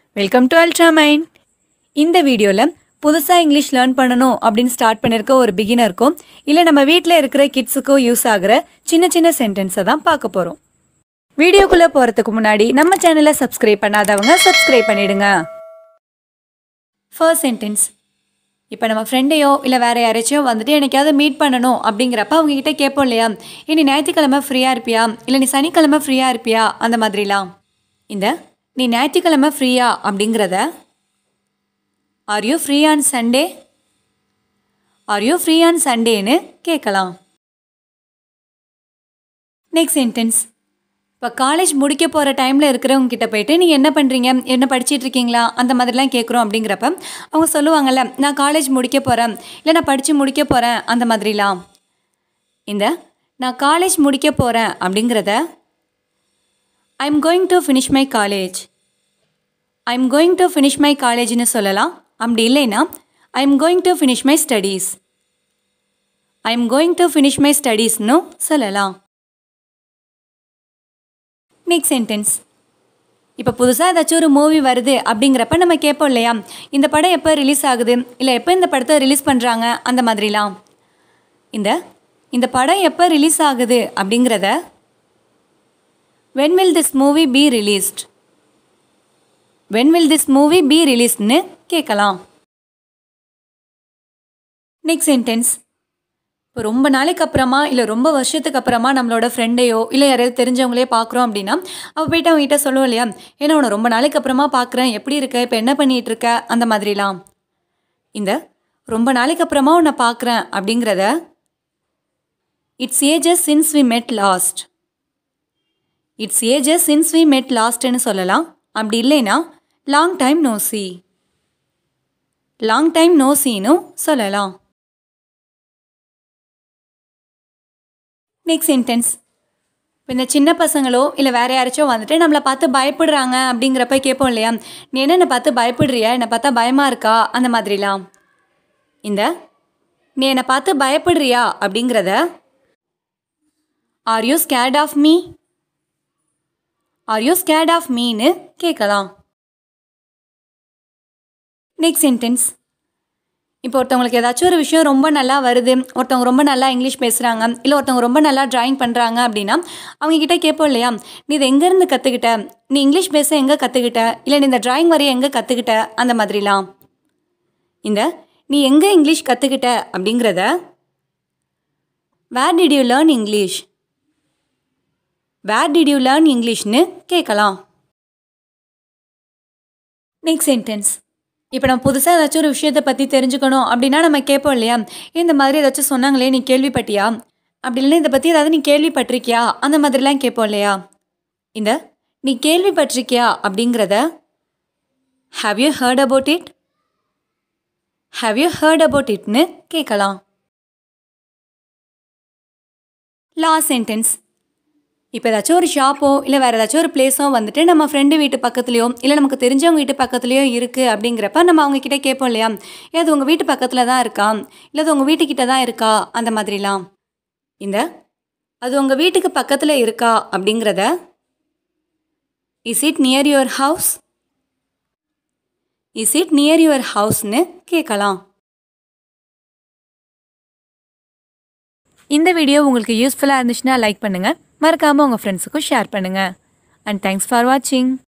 welcome to ultra mind இந்த வீடியோவில் புதுசாக இங்கிலீஷ் லேர்ன் பண்ணணும் அப்படின்னு ஸ்டார்ட் பண்ணியிருக்க ஒரு பிகினருக்கும் இல்லை நம்ம வீட்டில் இருக்கிற கிட்ஸுக்கோ யூஸ் ஆகுற சின்ன சின்ன சென்டென்ஸை தான் பார்க்க போகிறோம் வீடியோக்குள்ளே போகிறதுக்கு முன்னாடி நம்ம சேனலை சப்ஸ்கிரைப் பண்ணாதவங்க சப்ஸ்கிரைப் பண்ணிடுங்க ஃபர்ஸ்ட் சென்டென்ஸ் இப்போ நம்ம ஃப்ரெண்டையோ இல்லை வேறு யாராச்சும் வந்துட்டு எனக்காவது மீட் பண்ணணும் அப்படிங்கிறப்ப அவங்க கிட்ட கேட்போம் இல்லையா "ஏய், நீ ஞாயிற்றுக்கிழமை ஃப்ரீயாக இருப்பியா இல்லை நீ சனிக்கிழமை ஃப்ரீயாக இருப்பியா அந்த மாதிரிலாம் இந்த நீ ஞாயிற்றுக்கிழமை ஃப்ரீயா அப்படிங்கிறத are you free on Sunday are you free on சண்டேன்னு கேட்கலாம் நெக்ஸ்ட் சென்டென்ஸ் இப்போ காலேஜ் முடிக்க போகிற டைமில் இருக்கிறவங்க கிட்ட போயிட்டு நீங்கள் என்ன பண்ணுறீங்க என்ன படிச்சிட்டு இருக்கீங்களா அந்த மாதிரிலாம் கேட்குறோம் அப்படிங்கிறப்ப அவங்க சொல்லுவாங்கல்ல நான் காலேஜ் முடிக்க போகிறேன் இல்லை நான் படித்து முடிக்க போகிறேன் அந்த மாதிரிலாம் இந்த நான் காலேஜ் முடிக்க போகிறேன் அப்படிங்கிறத I am going to finish my college I am going to finish my காலேஜ்னு சொல்லலாம் அப்படி இல்லைன்னா I am going to finish my studies I am going to finish my ஸ்டடீஸ்னு சொல்லலாம் நெக்ஸ்ட் சென்டென்ஸ் இப்போ புதுசாக ஏதாச்சும் ஒரு மூவி வருது அப்படிங்கிறப்ப நம்ம கேட்போம் இல்லையா இந்த படம் எப்போ ரிலீஸ் ஆகுது இல்லை எப்போ இந்த படத்தை ரிலீஸ் பண்ணுறாங்க அந்த மாதிரிலாம் இந்த இந்த படம் எப்போ ரிலீஸ் ஆகுது அப்படிங்கிறத when will this movie be released when will this movie be ரிலீஸ்ட்னு கேட்கலாம் நெக்ஸ்ட் சென்டென்ஸ் இப்போ ரொம்ப நாளைக்கு அப்புறமா இல்லை ரொம்ப வருஷத்துக்கு அப்புறமா நம்மளோட ஃப்ரெண்டையோ இல்லை யாரையாவது தெரிஞ்சவங்களே பார்க்குறோம் அப்படின்னா அவள் போயிட்டு அவங்ககிட்ட சொல்லுவோம் இல்லையா ஏன்னா உன்னை ரொம்ப நாளைக்கு அப்புறமா பார்க்குறேன் எப்படி இருக்க இப்போ என்ன பண்ணிகிட்டு இருக்க அந்த மாதிரிலாம் இந்த ரொம்ப நாளைக்கு அப்புறமா உன்னை பார்க்குறேன் அப்படிங்கிறத it's ages since we met last it's ages since we met லாஸ்ட்னு சொல்லலாம் அப்படி இல்லைன்னா long time no see long time no சீனும் சொல்லலாம் நெக்ஸ்ட் சென்டென்ஸ் இப்போ இந்த சின்ன பசங்களோ இல்லை வேறு யாராச்சும் வந்துட்டு நம்மளை பார்த்து பயப்படுறாங்க அப்படிங்கிறப்ப கேட்போம் இல்லையா நீ என்ன என்னை பார்த்து பயப்படுறியா என்னை பார்த்தா பயமாக இருக்கா அந்த மாதிரிலாம் இந்த நீ என்னை பார்த்து பயப்படுறியா அப்படிங்கிறத are you scared of me are you scared of மீன்னு கேட்கலாம் நெக்ஸ்ட் சென்டென்ஸ் இப்போ ஒருத்தவங்களுக்கு ஏதாச்சும் ஒரு விஷயம் ரொம்ப நல்லா வருது ஒருத்தவங்க ரொம்ப நல்லா இங்கிலீஷ் பேசுகிறாங்க இல்லை ஒருத்தவங்க ரொம்ப நல்லா டிராயிங் பண்ணுறாங்க அப்படின்னா அவங்க கிட்ட கேட்போம் இல்லையா நீ இதை எங்கேருந்து கற்றுக்கிட்ட நீ இங்கிலீஷ் பேச எங்கே கற்றுக்கிட்ட இல்லை நீ இந்த டிராயிங் வரைய எங்கே கற்றுக்கிட்ட அந்த மாதிரிலாம் இந்த நீ எங்கே இங்கிலீஷ் கற்றுக்கிட்ட அப்படிங்கிறத where did you learn English where did you learn இங்கிலீஷ்னு கேட்கலாம் நெக்ஸ்ட் சென்டென்ஸ் இப்போ நம்ம புதுசாக ஏதாச்சும் ஒரு விஷயத்தை பற்றி தெரிஞ்சுக்கணும் அப்படின்னா நம்ம கேட்போம் இல்லையா இந்த மாதிரி ஏதாச்சும் சொன்னாங்களே நீ கேள்விப்பட்டியா அப்படி இல்லைன்னா இதை பற்றி ஏதாவது நீ கேள்விப்பட்டிருக்கியா அந்த மாதிரிலாம் கேட்போம் இல்லையா இந்த நீ கேள்விப்பட்டிருக்கியா அப்படிங்கிறத have you heard about it have you heard about இட்னு கேட்கலாம் லாஸ்ட் சென்டென்ஸ் இப்போ ஏதாச்சும் ஒரு ஷாப்போ இல்லை வேறு ஏதாச்சும் ஒரு பிளேஸோ வந்துட்டு நம்ம ஃப்ரெண்டு வீட்டு பக்கத்துலையோ இல்லை நமக்கு தெரிஞ்சவங்க வீட்டு பக்கத்துலையோ இருக்குது அப்படிங்கிறப்ப நம்ம அவங்க கிட்ட கேட்போம் இல்லையா ஏ அது உங்கள் வீட்டு பக்கத்தில் தான் இருக்கா இல்லை அது உங்கள் வீட்டுக்கிட்ட தான் இருக்கா அந்த மாதிரிலாம் இந்த அது உங்கள் வீட்டுக்கு பக்கத்தில் இருக்கா அப்படிங்கிறத is it near your house is it near your ஹவுஸ்னு கேட்கலாம் இந்த வீடியோ உங்களுக்கு யூஸ்ஃபுல்லாக இருந்துச்சுன்னா லைக் பண்ணுங்கள் மறக்காமல் உங்கள் ஃப்ரெண்ட்ஸுக்கும் ஷேர் பண்ணுங்கள் அண்ட் தேங்க்ஸ் ஃபார் வாட்சிங்